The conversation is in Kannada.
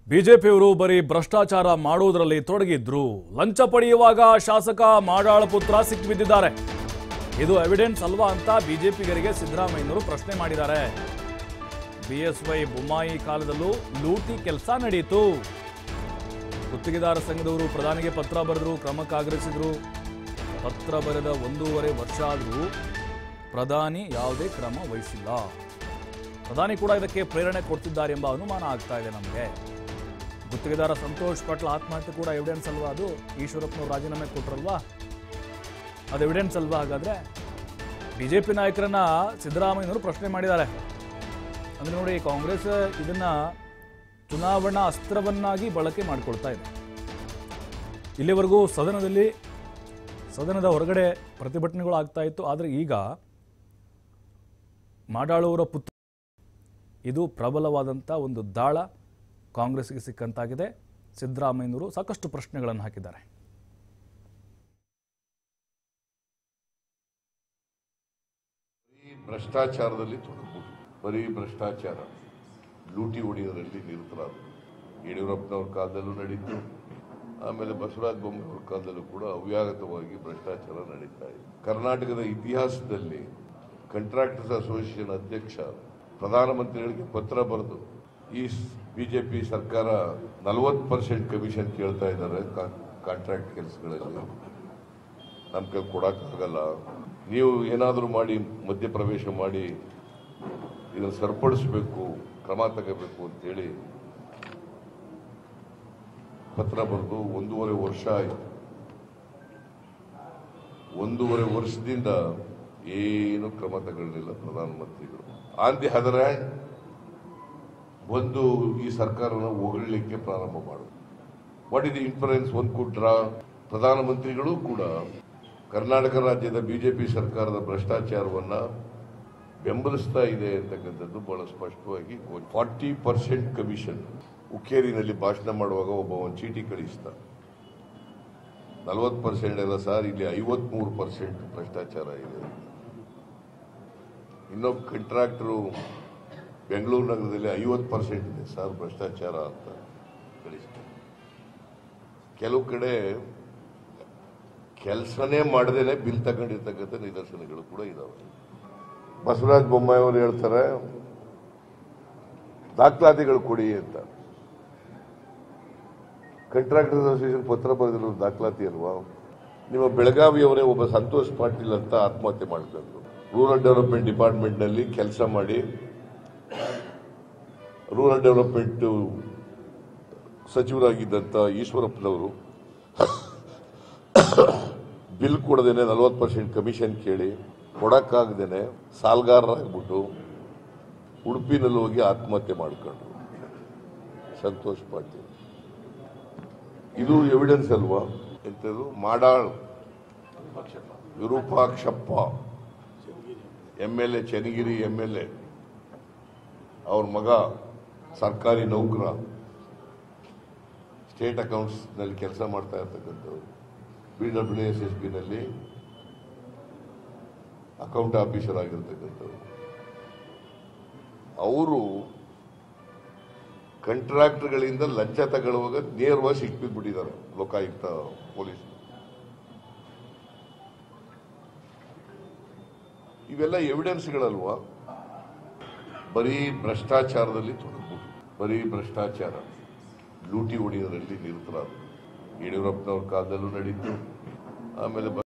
ಬಿಜೆಪಿಯವರು ಬರೀ ಭ್ರಷ್ಟಾಚಾರ ಮಾಡೋದರಲ್ಲಿ ತೊಡಗಿದ್ರು ಲಂಚ ಪಡೆಯುವಾಗ ಶಾಸಕ ಮಾಡಾಳ ಪುತ್ರ ಸಿಕ್ಕಿಬಿದ್ದಿದ್ದಾರೆ ಇದು ಎವಿಡೆನ್ಸ್ ಅಲ್ವಾ ಅಂತ ಬಿಜೆಪಿಗರಿಗೆ ಸಿದ್ದರಾಮಯ್ಯನವರು ಪ್ರಶ್ನೆ ಮಾಡಿದ್ದಾರೆ ಬಿಎಸ್ವೈ ಬೊಮ್ಮಾಯಿ ಕಾಲದಲ್ಲೂ ಲೂಟಿ ಕೆಲಸ ನಡೆಯಿತು ಗುತ್ತಿಗೆದಾರ ಸಂಘದವರು ಪ್ರಧಾನಿಗೆ ಪತ್ರ ಬರೆದ್ರು ಕ್ರಮಕ್ಕೆ ಆಗ್ರಹಿಸಿದ್ರು ಪತ್ರ ಬರೆದ ಒಂದೂವರೆ ವರ್ಷ ಆದರೂ ಪ್ರಧಾನಿ ಯಾವುದೇ ಕ್ರಮ ವಹಿಸಿಲ್ಲ ಪ್ರಧಾನಿ ಕೂಡ ಇದಕ್ಕೆ ಪ್ರೇರಣೆ ಕೊಡ್ತಿದ್ದಾರೆ ಎಂಬ ಅನುಮಾನ ಆಗ್ತಾ ಇದೆ ನಮಗೆ ಗುತ್ತಿಗೆದಾರ ಸಂತೋಷ್ ಪಟ್ಲ ಆತ್ಮಹತ್ಯೆ ಕೂಡ ಎವಿಡೆನ್ಸ್ ಅಲ್ವಾ ಅದು ಈಶ್ವರಪ್ಪನವ್ರು ರಾಜೀನಾಮೆ ಕೊಟ್ರಲ್ವಾ ಅದು ಎವಿಡೆನ್ಸ್ ಅಲ್ವಾ ಹಾಗಾದ್ರೆ ಬಿಜೆಪಿ ನಾಯಕರನ್ನ ಸಿದ್ದರಾಮಯ್ಯನವರು ಪ್ರಶ್ನೆ ಮಾಡಿದ್ದಾರೆ ಅಂದ್ರೆ ನೋಡಿ ಕಾಂಗ್ರೆಸ್ ಇದನ್ನ ಚುನಾವಣಾ ಅಸ್ತ್ರವನ್ನಾಗಿ ಬಳಕೆ ಮಾಡಿಕೊಳ್ತಾ ಇದೆ ಇಲ್ಲಿವರೆಗೂ ಸದನದಲ್ಲಿ ಸದನದ ಹೊರಗಡೆ ಪ್ರತಿಭಟನೆಗಳು ಆಗ್ತಾ ಇತ್ತು ಆದರೆ ಈಗ ಮಾಡಾಳುವರ ಪುತ್ರ ಇದು ಪ್ರಬಲವಾದಂಥ ಒಂದು ದಾಳ ಕಾಂಗ್ರೆಸ್ಗೆ ಸಿಕ್ಕಂತಾಗಿದೆ ಸಿದ್ದರಾಮಯ್ಯನವರು ಸಾಕಷ್ಟು ಪ್ರಶ್ನೆಗಳನ್ನು ಹಾಕಿದ್ದಾರೆ ಬರೀ ಭ್ರಷ್ಟಾಚಾರದಲ್ಲಿ ತೊಡಗಬಹುದು ಬರೀ ಭ್ರಷ್ಟಾಚಾರ ಲೂಟಿ ಹೊಡೆಯೋದ್ರಲ್ಲಿ ನಿರತರಾದರು ಯಡಿಯೂರಪ್ಪನವ್ರ ಕಾಲದಲ್ಲೂ ನಡೀತು ಆಮೇಲೆ ಬಸವರಾಜ ಬೊಮ್ಮಾಯಿಯವ್ರ ಕಾಲದಲ್ಲೂ ಕೂಡ ಅವ್ಯಾಗತವಾಗಿ ಭ್ರಷ್ಟಾಚಾರ ನಡೀತಾ ಇದೆ ಕರ್ನಾಟಕದ ಇತಿಹಾಸದಲ್ಲಿ ಕಾಂಟ್ರಾಕ್ಟರ್ಸ್ ಅಸೋಸಿಯೇಷನ್ ಅಧ್ಯಕ್ಷ ಪ್ರಧಾನಮಂತ್ರಿಗಳಿಗೆ ಪತ್ರ ಬರೆದು ಈ ಬಿಜೆಪಿ ಸರ್ಕಾರ ನಲವತ್ತು ಪರ್ಸೆಂಟ್ ಕಮಿಷನ್ ಕೇಳ್ತಾ ಇದ್ದಾರೆ ಕಾಂಟ್ರಾಕ್ಟ್ ಕೆಲಸಗಳಲ್ಲಿ ನಮ್ಮ ಕೈ ಕೊಡೋಕ್ಕಾಗಲ್ಲ ನೀವು ಏನಾದರೂ ಮಾಡಿ ಮಧ್ಯಪ್ರವೇಶ ಮಾಡಿ ಇದನ್ನು ಸರಿಪಡಿಸಬೇಕು ಕ್ರಮ ತಗೋಬೇಕು ಅಂತೇಳಿ ಪತ್ರ ಬರೆದು ಒಂದೂವರೆ ವರ್ಷ ಆಯಿತು ಒಂದೂವರೆ ವರ್ಷದಿಂದ ಏನು ಕ್ರಮ ತಗೊಳ್ಳಿಲ್ಲ ಪ್ರಧಾನಮಂತ್ರಿಗಳು ಆನ್ ದಿ ಅದರ್ ಹ್ಯಾಂಡ್ ಒಂದು ಈ ಸರ್ಕಾರನ ಹೊಗಳಲಿಕ್ಕೆ ಪ್ರಾರಂಭ ಮಾಡುದು what is the influence one could draw ಪ್ರಧಾನಮಂತ್ರಿಗಳು ಕೂಡ ಕರ್ನಾಟಕ ರಾಜ್ಯದ ಬಿಜೆಪಿ ಸರ್ಕಾರದ ಭ್ರಷ್ಟಾಚಾರವನ್ನ ಬೆಂಬಲಿಸ್ತಾ ಇದೆ ಅಂತಕ್ಕಂಥದ್ದು ಬಹಳ ಸ್ಪಷ್ಟವಾಗಿ ಫಾರ್ಟಿ ಪರ್ಸೆಂಟ್ ಕಮಿಷನ್ ಉಕ್ಕೇರಿನಲ್ಲಿ ಭಾಷಣ ಮಾಡುವಾಗ ಒಬ್ಬ ಒಂದು ಚೀಟಿ ಕಳಿಸ್ತ ನಲವತ್ತು ಪರ್ಸೆಂಟ್ ಎಲ್ಲ ಸರ್ ಇಲ್ಲಿ ಐವತ್ಮೂರು ಪರ್ಸೆಂಟ್ ಭ್ರಷ್ಟಾಚಾರ ಇದೆ ಇನ್ನೊಬ್ಬ ಕಂಟ್ರಾಕ್ಟರು ಬೆಂಗಳೂರು ನಗರದಲ್ಲಿ ಐವತ್ತು ಪರ್ಸೆಂಟ್ ಇದೆ ಸರ್ ಭ್ರಷ್ಟಾಚಾರ ಅಂತ ಕಳಿಸ್ತಾರೆ ಕೆಲವು ಕಡೆ ಕೆಲಸನೇ ಮಾಡದೇನೆ ಬಿಲ್ ತಗೊಂಡಿರ್ತಕ್ಕಂಥ ನಿದರ್ಶನಗಳು ಕೂಡ ಇದಾವೆ ಬಸವರಾಜ ಬೊಮ್ಮಾಯಿ ಅವರು ಹೇಳ್ತಾರೆ ದಾಖಲಾತಿಗಳು ಕೊಡಿ ಅಂತ ಕಾಂಟ್ರಾಕ್ಟರ್ಸ್ ಅಸೋಸಿಯೇಷನ್ ಪತ್ರ ಬರೆದಿರೋ ದಾಖಲಾತಿ ಅಲ್ವಾ ನಿಮ್ಮ ಬೆಳಗಾವಿಯವರೇ ಒಬ್ಬ ಸಂತೋಷ್ ಪಾಟೀಲ್ ಅಂತ ಆತ್ಮಹತ್ಯೆ ಮಾಡ್ಕೊಂಡ್ರು ರೂರಲ್ ಡೆವಲಪ್ಮೆಂಟ್ ಡಿಪಾರ್ಟ್ಮೆಂಟ್ನಲ್ಲಿ ಕೆಲಸ ಮಾಡಿ ರೂರಲ್ ಡೆವಲಪ್ಮೆಂಟ್ ಸಚಿವರಾಗಿದ್ದಂಥ ಈಶ್ವರಪ್ಪನವರು ಬಿಲ್ ಕೊಡದೇನೆ ನಲವತ್ತು ಪರ್ಸೆಂಟ್ ಕಮಿಷನ್ ಕೇಳಿ ಕೊಡಕ್ಕಾಗದೇನೆ ಸಾಲ್ಗಾರರಾಗ್ಬಿಟ್ಟು ಉಡುಪಿನಲ್ಲಿ ಹೋಗಿ ಆತ್ಮಹತ್ಯೆ ಮಾಡ್ಕೊಂಡ್ರು ಸಂತೋಷ್ ಪಾಟೀಲ್ ಇದು ಎವಿಡೆನ್ಸ್ ಅಲ್ವಾ ಎಂಥದ್ದು Madal Virupakshappa M L A Channagiri M L A ಅವ್ರ ಮಗ ಸರ್ಕಾರಿ ನೌಕರ ಸ್ಟೇಟ್ ಅಕೌಂಟ್ಸ್ ನಲ್ಲಿ ಕೆಲಸ ಮಾಡ್ತಾ ಇರ್ತಕ್ಕಂಥವ್ರು ಬಿ ಡಬ್ಲ್ಯೂ ಎಸ್ ಎಸ್ ನಲ್ಲಿ ಅಕೌಂಟ್ ಆಫೀಸರ್ ಆಗಿರ್ತಕ್ಕಂಥವ್ರು ಅವರು ಕಾಂಟ್ರಾಕ್ಟರ್ಗಳಿಂದ ಲಂಚ ತಗೊಳ್ಳುವಾಗ ನೇರವಾಗಿ ಸಿಕ್ಬಿದ್ಬಿಟ್ಟಿದ್ದಾರೆ ಲೋಕಾಯುಕ್ತ ಪೊಲೀಸ್ ಇವೆಲ್ಲ ಎವಿಡೆನ್ಸ್ಗಳಲ್ವಾ ಬರೀ ಭ್ರಷ್ಟಾಚಾರದಲ್ಲಿ ತೊಡಗಬಹುದು ಬರೀ ಭ್ರಷ್ಟಾಚಾರ ಲೂಟಿ ಹೊಡೆಯೋದ್ರಲ್ಲಿ ನಿರತರಾದರು ಯಡಿಯೂರಪ್ಪನವ್ರ ಕಾಲದಲ್ಲೂ ನಡೀತು ಆಮೇಲೆ